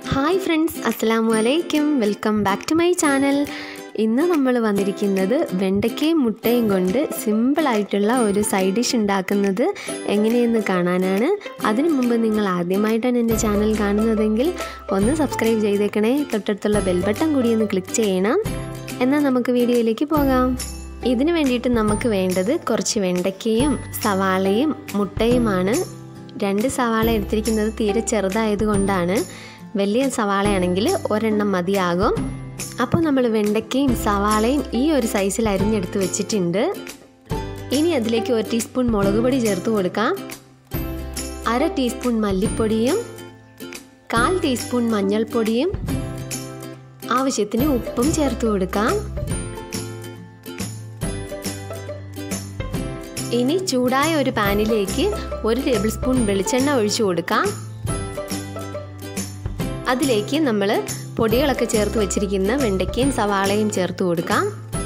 hi friends അസ്സലാമു അലൈക്കും welcome back to my channel ഇന്ന് നമ്മൾ വന്നിരിക്കുന്നത് വെണ്ടയ്ക്കയും മുട്ടയും കൊണ്ട് സിമ്പിളായിട്ടുള്ള ഒരു സൈഡ് ഡിഷ് ഉണ്ടാക്കുന്നത് എങ്ങനെയെന്ന് കാണാനാണ് അതിനു മുമ്പ് നിങ്ങൾ ആദ്യമായിട്ടാണ് എൻ്റെ ചാനൽ കാണുന്നതെങ്കിൽ ഒന്ന് സബ്സ്ക്രൈബ് ചെയ്തേക്കണേ തൊട്ടടുത്തുള്ള ബെൽ ബട്ടൺ കൂടി ഒന്ന് ക്ലിക്ക് ചെയ്യണം എന്നാൽ നമുക്ക് വീഡിയോയിലേക്ക് പോകാം ഇതിനു വേണ്ടിയിട്ട് നമുക്ക് വേണ്ടത് കുറച്ച് വെണ്ടയ്ക്കയും സവാളയും മുട്ടയുമാണ് രണ്ട് സവാള എടുത്തിരിക്കുന്നത് തീരെ ചെറുതായതുകൊണ്ടാണ് വലിയ സവാളയാണെങ്കിൽ ഒരെണ്ണം മതിയാകും അപ്പോൾ നമ്മൾ വെണ്ടയ്ക്കയും സവാളയും ഈ ഒരു സൈസിൽ അരിഞ്ഞെടുത്ത് വെച്ചിട്ടുണ്ട് ഇനി അതിലേക്ക് ഒരു ടീസ്പൂൺ മുളക് പൊടി ചേർത്ത് കൊടുക്കാം അര ടീസ്പൂൺ മല്ലിപ്പൊടിയും കാൽ ടീസ്പൂൺ മഞ്ഞൾപ്പൊടിയും ആവശ്യത്തിന് ഉപ്പും ചേർത്ത് കൊടുക്കാം ഇനി ചൂടായ ഒരു പാനിലേക്ക് ഒരു ടേബിൾ സ്പൂൺ വെളിച്ചെണ്ണ ഒഴിച്ചു കൊടുക്കാം അതിലേക്ക് നമ്മൾ പൊടികളൊക്കെ ചേർത്ത് വെച്ചിരിക്കുന്ന വെണ്ടയ്ക്കയും സവാളയും ചേർത്ത് കൊടുക്കാം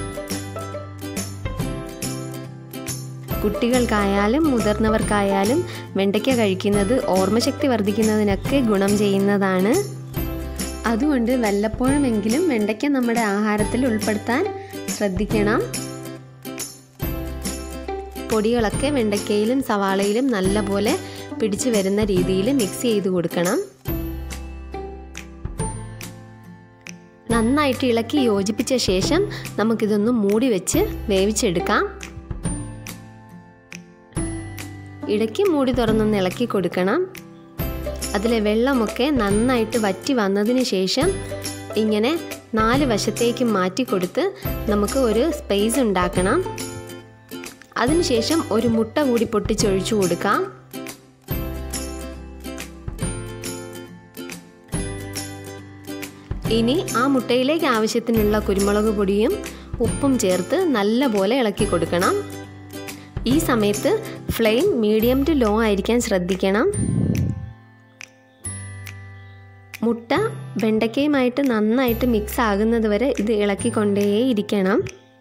കുട്ടികൾക്കായാലും മുതിർന്നവർക്കായാലും വെണ്ടയ്ക്ക കഴിക്കുന്നത് ഓർമ്മശക്തി വർദ്ധിക്കുന്നതിനൊക്കെ ഗുണം ചെയ്യുന്നതാണ് അതുകൊണ്ട് വല്ലപ്പോഴുമെങ്കിലും വെണ്ടയ്ക്ക നമ്മുടെ ആഹാരത്തിൽ ഉൾപ്പെടുത്താൻ ശ്രദ്ധിക്കണം പൊടികളൊക്കെ വെണ്ടയ്ക്കയിലും സവാളയിലും നല്ലപോലെ പിടിച്ചു വരുന്ന രീതിയിൽ മിക്സ് ചെയ്ത് കൊടുക്കണം നന്നായിട്ട് ഇളക്കി യോജിപ്പിച്ച ശേഷം നമുക്കിതൊന്ന് മൂടി വെച്ച് വേവിച്ചെടുക്കാം ഇടയ്ക്ക് മൂടി തുറന്നൊന്ന് ഇളക്കി കൊടുക്കണം അതിലെ വെള്ളമൊക്കെ നന്നായിട്ട് വറ്റി വന്നതിന് ശേഷം ഇങ്ങനെ നാല് വശത്തേക്ക് മാറ്റി കൊടുത്ത് നമുക്ക് ഒരു സ്പേസ് ഉണ്ടാക്കണം അതിനുശേഷം ഒരു മുട്ട കൂടി പൊട്ടിച്ചൊഴിച്ചു കൊടുക്കാം ഇനി ആ മുട്ടയിലേക്ക് ആവശ്യത്തിനുള്ള കുരുമുളക് പൊടിയും ഉപ്പും ചേർത്ത് നല്ലപോലെ ഇളക്കി കൊടുക്കണം ഈ സമയത്ത് ഫ്ലെയിം മീഡിയം ടു ലോ ആയിരിക്കാൻ ശ്രദ്ധിക്കണം മുട്ട വെണ്ടയ്ക്കയുമായിട്ട് നന്നായിട്ട് മിക്സ് ആകുന്നത് വരെ ഇത് ഇളക്കിക്കൊണ്ടേയിരിക്കണം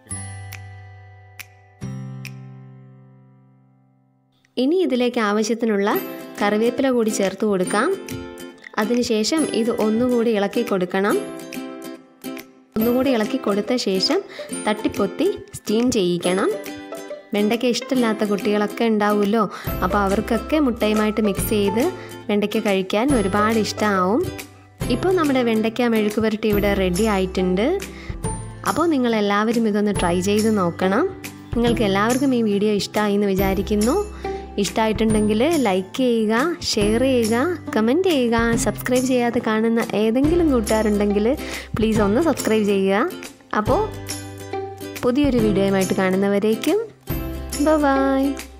ഇനി ഇതിലേക്ക് ആവശ്യത്തിനുള്ള കറിവേപ്പില കൂടി ചേർത്ത് കൊടുക്കാം അതിനുശേഷം ഇത് ഒന്നുകൂടി ഇളക്കി കൊടുക്കണം ഒന്നുകൂടി ഇളക്കി കൊടുത്ത ശേഷം തട്ടിപ്പൊത്തി സ്റ്റീം ചെയ്യിക്കണം വെണ്ടയ്ക്ക ഇഷ്ടമില്ലാത്ത കുട്ടികളൊക്കെ ഉണ്ടാവുമല്ലോ അപ്പോൾ അവർക്കൊക്കെ മുട്ടയുമായിട്ട് മിക്സ് ചെയ്ത് വെണ്ടയ്ക്ക കഴിക്കാൻ ഒരുപാട് ഇഷ്ടമാവും ഇപ്പോൾ നമ്മുടെ വെണ്ടയ്ക്ക മെഴുക്ക് പുരട്ടി ഇവിടെ റെഡി ആയിട്ടുണ്ട് അപ്പോൾ നിങ്ങൾ എല്ലാവരും ഇതൊന്ന് ട്രൈ ചെയ്ത് നോക്കണം നിങ്ങൾക്ക് എല്ലാവർക്കും ഈ വീഡിയോ ഇഷ്ടമായി എന്ന് വിചാരിക്കുന്നു ഇഷ്ടമായിട്ടുണ്ടെങ്കിൽ ലൈക്ക് ചെയ്യുക ഷെയർ ചെയ്യുക കമൻറ്റ് ചെയ്യുക സബ്സ്ക്രൈബ് ചെയ്യാതെ കാണുന്ന ഏതെങ്കിലും കൂട്ടുകാരുണ്ടെങ്കിൽ പ്ലീസ് ഒന്ന് സബ്സ്ക്രൈബ് ചെയ്യുക അപ്പോൾ പുതിയൊരു വീഡിയോയുമായിട്ട് കാണുന്നവരേക്കും ബൈ